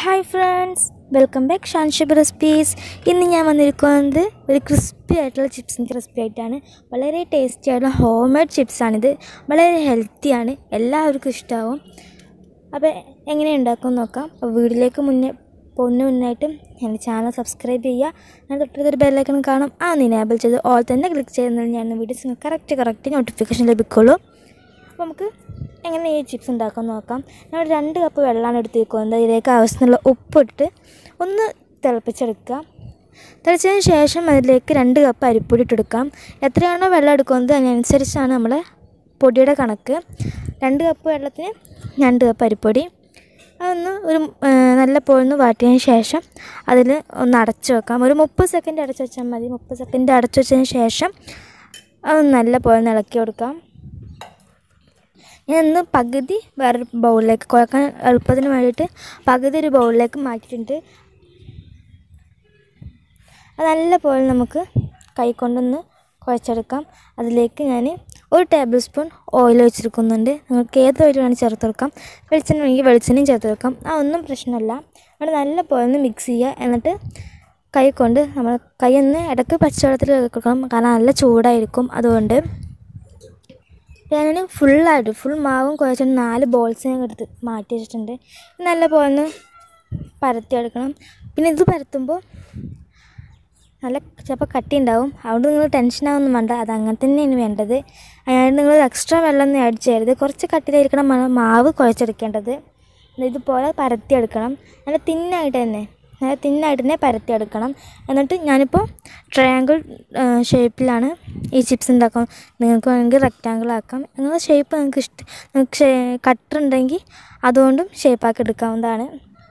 hi friends welcome back ഷാൻഷബ് recipes ഇന്ന് ഞാൻ വന്നിരിക്കുന്നത് ഒരു ക്രിസ്പി ആയിട്ടുള്ള ചിപ്സിൻ്റെ റെസിപ്പി ആയിട്ടാണ് വളരെ ടേസ്റ്റി ആയിട്ടുള്ള ഹോം മെയ്ഡ് ചിപ്സാണിത് വളരെ ഹെൽത്തിയാണ് എല്ലാവർക്കും ഇഷ്ടമാവും അപ്പോൾ എങ്ങനെ ഉണ്ടാക്കുമെന്ന് നോക്കാം അപ്പോൾ വീഡിയോയിലേക്ക് മുന്നേ പോകുന്ന മുന്നായിട്ട് എൻ്റെ ചാനൽ സബ്സ്ക്രൈബ് ചെയ്യുക ഞാൻ തൊട്ടടുത്തൊരു ബെല്ലൈക്കൺ കാണും ആ എനേബിൾ ചെയ്ത് ഓൾ തന്നെ ക്ലിക്ക് ചെയ്യുന്നത് ഞാൻ വീഡിയോസ് കറക്റ്റ് കറക്റ്റ് നോട്ടിഫിക്കേഷൻ ലഭിക്കുള്ളൂ അപ്പോൾ നമുക്ക് എങ്ങനെ ഈ ചിപ്സ് ഉണ്ടാക്കാൻ നോക്കാം ഞാൻ ഒരു രണ്ട് കപ്പ് വെള്ളമാണ് എടുത്ത് വെക്കുന്നത് ഇതിലേക്ക് ആവശ്യത്തിനുള്ള ഉപ്പിട്ട് ഒന്ന് തിളപ്പിച്ചെടുക്കുക തിളച്ചതിന് ശേഷം അതിലേക്ക് രണ്ട് കപ്പ് അരിപ്പൊടി ഇട്ടെടുക്കാം എത്രയാണോ വെള്ളം എടുക്കുന്നത് അതിനനുസരിച്ചാണ് നമ്മൾ പൊടിയുടെ കണക്ക് രണ്ട് കപ്പ് വെള്ളത്തിന് രണ്ട് കപ്പ് അരിപ്പൊടി അതൊന്ന് ഒരു ആ, നല്ല പോലൊന്ന് വാട്ടിയതിന് ശേഷം അതിൽ ഒന്ന് അടച്ചു വെക്കാം ഒരു മുപ്പത് സെക്കൻഡ് അടച്ചു വെച്ചാൽ മതി മുപ്പത് സെക്കൻഡ് അടച്ചു വെച്ചതിന് ശേഷം അതൊന്ന് നല്ല പോലെ ഒന്ന് ഇളക്കി കൊടുക്കാം ഞാൻ ഇന്ന് പകുതി വേറൊരു ബൗളിലേക്ക് കുഴക്കാൻ എളുപ്പത്തിന് വേണ്ടിയിട്ട് പകുതി ഒരു ബൗളിലേക്ക് മാറ്റിയിട്ടുണ്ട് അത് നല്ല പോലെ നമുക്ക് കൈ കൊണ്ടൊന്ന് കുഴച്ചെടുക്കാം അതിലേക്ക് ഞാൻ ഒരു ടേബിൾ സ്പൂൺ ഓയിൽ വെച്ചെടുക്കുന്നുണ്ട് നിങ്ങൾക്ക് ഏത് ഓയിൽ വേണമെങ്കിൽ ചേർത്ത് കൊടുക്കാം വെളിച്ചെണ്ണ വേണമെങ്കിൽ വെളിച്ചെണ്ണയും ചേർത്ത് കൊടുക്കാം ആ ഒന്നും പ്രശ്നമല്ല അവിടെ നല്ല പോലെ ഒന്ന് മിക്സ് ചെയ്യുക എന്നിട്ട് കൈ കൊണ്ട് നമ്മൾ കൈ ഒന്ന് ഇടയ്ക്ക് പച്ചവെള്ളത്തിൽ കൊടുക്കണം കാരണം നല്ല ചൂടായിരിക്കും അതുകൊണ്ട് ഞാൻ ഫുള്ളായിട്ട് ഫുൾ മാവും കുഴച്ചിട്ട് നാല് ബോൾസ് ഞാൻ എടുത്ത് മാറ്റി വെച്ചിട്ടുണ്ട് ഇത് നല്ല പോലെ ഒന്ന് പരത്തിയെടുക്കണം പിന്നെ ഇത് പരത്തുമ്പോൾ നല്ല ചിലപ്പോൾ കട്ടി ഉണ്ടാവും അതുകൊണ്ട് നിങ്ങൾ ടെൻഷനാവൊന്നും വേണ്ട അത് അങ്ങനെ തന്നെയാണ് വേണ്ടത് അതിനായിട്ട് നിങ്ങൾ എക്സ്ട്രാ വെള്ളം ഒന്നും ആഡ് ചെയ്യരുത് കുറച്ച് കട്ടിയിലായിരിക്കണം മ- മാവ് കുഴച്ചെടുക്കേണ്ടത് ഇതുപോലെ പരത്തിയെടുക്കണം നല്ല തിന്നായിട്ട് തന്നെ നല്ല തിന്നായിട്ട് തന്നെ പരത്തിയെടുക്കണം എന്നിട്ട് ഞാനിപ്പോൾ ട്രയാങ്കിൾ ഷേപ്പിലാണ് ഈ ചിപ്സ് ഉണ്ടാക്കാം നിങ്ങൾക്ക് വേണമെങ്കിൽ റെക്റ്റാങ്കിൾ ആക്കാം നിങ്ങളുടെ ഷേപ്പ് നിങ്ങൾക്ക് ഇഷ്ടം നിങ്ങൾക്ക് കട്ടർ ഉണ്ടെങ്കിൽ അതുകൊണ്ടും ഷേപ്പാക്കി എടുക്കാവുന്നതാണ്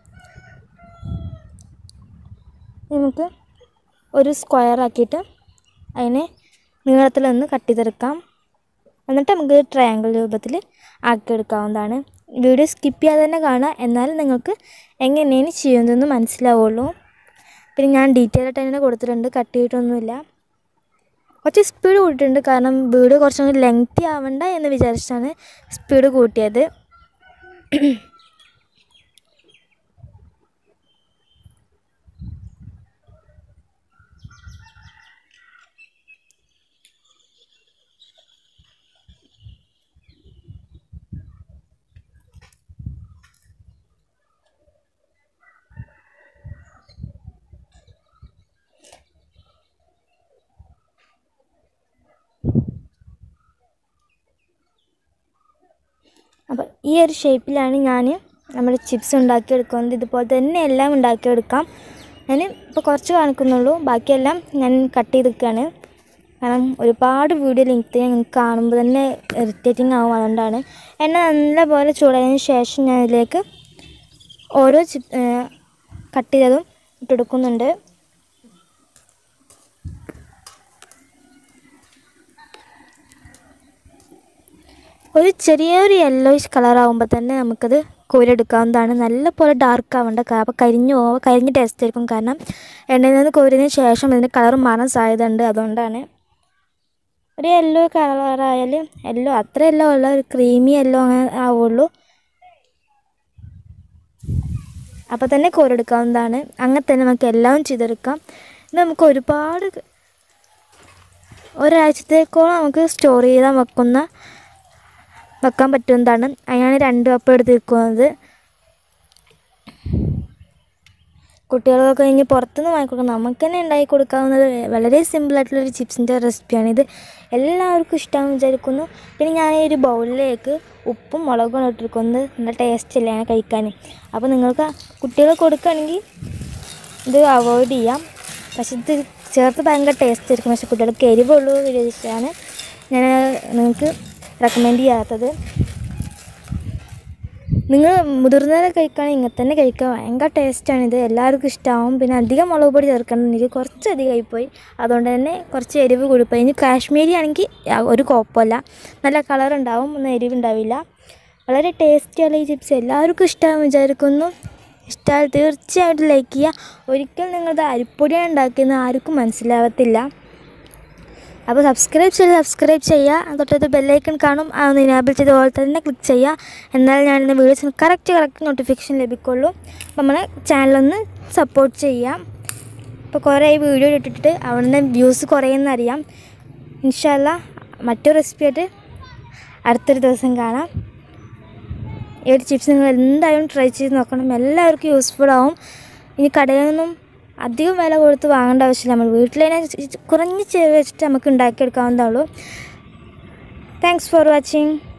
നമുക്ക് ഒരു സ്ക്വയർ ആക്കിയിട്ട് അതിനെ നീളത്തിലൊന്ന് കട്ട് ചെയ്തെടുക്കാം എന്നിട്ട് നമുക്ക് ട്രയാങ്കിൾ രൂപത്തിൽ ആക്കിയെടുക്കാവുന്നതാണ് വീഡിയോ സ്കിപ്പ് ചെയ്യാതെ തന്നെ കാണുക എന്നാലും നിങ്ങൾക്ക് എങ്ങനെയാണ് ചെയ്യുന്നതെന്ന് മനസ്സിലാവുള്ളൂ പിന്നെ ഞാൻ ഡീറ്റെയിൽ ആയിട്ട് തന്നെ കൊടുത്തിട്ടുണ്ട് കട്ട് ചെയ്തിട്ടൊന്നുമില്ല കുറച്ച് സ്പീഡ് കൂട്ടിയിട്ടുണ്ട് കാരണം വീഡിയോ കുറച്ചും കൂടി ലെങ്തി ആവണ്ട എന്ന് വിചാരിച്ചാണ് സ്പീഡ് കൂട്ടിയത് അപ്പോൾ ഈ ഒരു ഷേപ്പിലാണ് ഞാൻ നമ്മുടെ ചിപ്സ് ഉണ്ടാക്കിയെടുക്കുന്നത് ഇതുപോലെ തന്നെ എല്ലാം ഉണ്ടാക്കിയെടുക്കാം ഞാൻ ഇപ്പോൾ കുറച്ച് കാണിക്കുന്നുള്ളൂ ബാക്കിയെല്ലാം ഞാൻ കട്ട് ചെയ്തെടുക്കുകയാണ് കാരണം ഒരുപാട് വീഡിയോ ലിങ്ക് നിങ്ങൾക്ക് കാണുമ്പോൾ തന്നെ ഇറിറ്റേറ്റിംഗ് ആവും അതുകൊണ്ടാണ് എണ്ണ നല്ലപോലെ ചൂടായതിനു ശേഷം ഞാൻ ഇതിലേക്ക് ഓരോ ചിപ്പ് കട്ട് ചെയ്തതും ഇട്ടെടുക്കുന്നുണ്ട് ഒരു ചെറിയൊരു യെല്ലോയിഷ് കളർ ആകുമ്പോൾ തന്നെ നമുക്കത് കോരിയെടുക്കാവുന്നതാണ് നല്ല പോലെ ഡാർക്ക് ആവേണ്ട അപ്പോൾ കരിഞ്ഞു പോവുക കരിഞ്ഞ ടേസ്റ്റ് ആയിരിക്കും കാരണം എണ്ണയിൽ നിന്ന് കോരിയതിന് ശേഷം ഇതിൻ്റെ കളർ മാറാൻ സാധ്യത ഉണ്ട് അതുകൊണ്ടാണ് ഒരു യെല്ലോ കളറായാൽ യെല്ലോ അത്ര യെല്ലോ അല്ല ഒരു ക്രീമി യെല്ലോ അങ്ങനെ ആവുള്ളൂ അപ്പോൾ തന്നെ കോരെടുക്കാവുന്നതാണ് അങ്ങനെ തന്നെ നമുക്ക് എല്ലാം ചെയ്തെടുക്കാം ഇത് നമുക്ക് ഒരുപാട് ഒരാഴ്ചത്തേക്കോളം നമുക്ക് സ്റ്റോർ ചെയ്താൽ വെക്കുന്ന വെക്കാൻ പറ്റുന്നതാണ് അതിനാണ് രണ്ട് കപ്പ് എടുത്ത് വെക്കുന്നത് കുട്ടികൾക്കൊക്കെ ഇനി പുറത്തുനിന്ന് വാങ്ങിക്കൊടുക്കാം നമുക്ക് തന്നെ ഉണ്ടാക്കി കൊടുക്കാവുന്നത് വളരെ സിമ്പിളായിട്ടുള്ളൊരു ചിപ്സിൻ്റെ റെസിപ്പിയാണിത് എല്ലാവർക്കും ഇഷ്ടമാണെന്ന് വിചാരിക്കുന്നു പിന്നെ ഞാൻ ഈ ഒരു ബൗളിലേക്ക് ഉപ്പും മുളകും ഇട്ടിരിക്കുന്നത് നല്ല ടേസ്റ്റ് അല്ലേ അങ്ങനെ കഴിക്കാൻ അപ്പോൾ നിങ്ങൾക്ക് കുട്ടികൾ കൊടുക്കുകയാണെങ്കിൽ ഇത് അവോയ്ഡ് ചെയ്യാം പക്ഷെ ഇത് ചേർത്ത് ഭയങ്കര ടേസ്റ്റ് ആയിരിക്കും പക്ഷെ കുട്ടികൾക്ക് എരിവുള്ളൂ വിചാരിച്ചാണ് ഞാൻ നിങ്ങൾക്ക് റെക്കമെൻഡ് ചെയ്യാത്തത് നിങ്ങൾ മുതിർന്നവരെ കഴിക്കുകയാണെങ്കിൽ ഇങ്ങനെ തന്നെ കഴിക്കുക ഭയങ്കര ടേസ്റ്റാണ് ഇത് എല്ലാവർക്കും ഇഷ്ടമാവും പിന്നെ അധികം മുളക് പൊടി ചേർക്കണം എനിക്ക് കുറച്ച് അധികമായിപ്പോയി അതുകൊണ്ട് തന്നെ കുറച്ച് എരിവ് കൂടിപ്പോയി ഇനി കാശ്മീരി ആണെങ്കിൽ യാ- ഒരു കുഴപ്പമില്ല നല്ല കളർ ഉണ്ടാവും ഒന്നും എരിവ് ഉണ്ടാവില്ല വളരെ ടേസ്റ്റിയുള്ള ഈ ചിപ്സ് എല്ലാവർക്കും ഇഷ്ടമാകും വിചാരിക്കുന്നു ഇഷ്ടമായി തീർച്ചയായിട്ടും ലൈക്ക് ചെയ്യുക ഒരിക്കൽ നിങ്ങളിത് അരിപ്പൊടിയാണ് ഉണ്ടാക്കിയെന്ന് ആർക്കും മനസ്സിലാവത്തില്ല അപ്പോൾ സബ്സ്ക്രൈബ് ചെയ്ത് സബ്സ്ക്രൈബ് ചെയ്യുക തൊട്ടടുത്ത് ബെല്ലൈക്കൺ കാണും അതൊന്ന് ഇനാബിൾ ചെയ്ത് പോലെ തന്നെ ക്ലിക്ക് ചെയ്യുക എന്നാൽ ഞാൻ ഇന്ന് വീഡിയോസിന് കറക്റ്റ് കറക്റ്റ് നോട്ടിഫിക്കേഷൻ ലഭിക്കുള്ളൂ അപ്പോൾ നമ്മളെ ചാനലൊന്ന് സപ്പോർട്ട് ചെയ്യാം ഇപ്പോൾ കുറേ ഈ വീഡിയോ ഇട്ടിട്ട് അവിടെ വ്യൂസ് കുറയുന്നറിയാം ഇൻഷാല്ല മറ്റൊരു റെസിപ്പി ആയിട്ട് അടുത്തൊരു ദിവസം കാണാം ഈ ഒരു ചിപ്സ് നിങ്ങൾ എന്തായാലും ട്രൈ ചെയ്ത് നോക്കണം എല്ലാവർക്കും യൂസ്ഫുൾ ആവും ഇനി കടയിൽ നിന്നും അധികം വില കൊടുത്ത് വാങ്ങേണ്ട ആവശ്യമില്ല നമ്മൾ വീട്ടിൽ തന്നെ ചി- ചി- കുറഞ്ഞ ചെലവ് വെച്ചിട്ട് നമുക്ക് ഉണ്ടാക്കിയെടുക്കാവുന്നതേ ഉള്ളൂ താങ്ക്സ് ഫോർ വാച്ചിങ്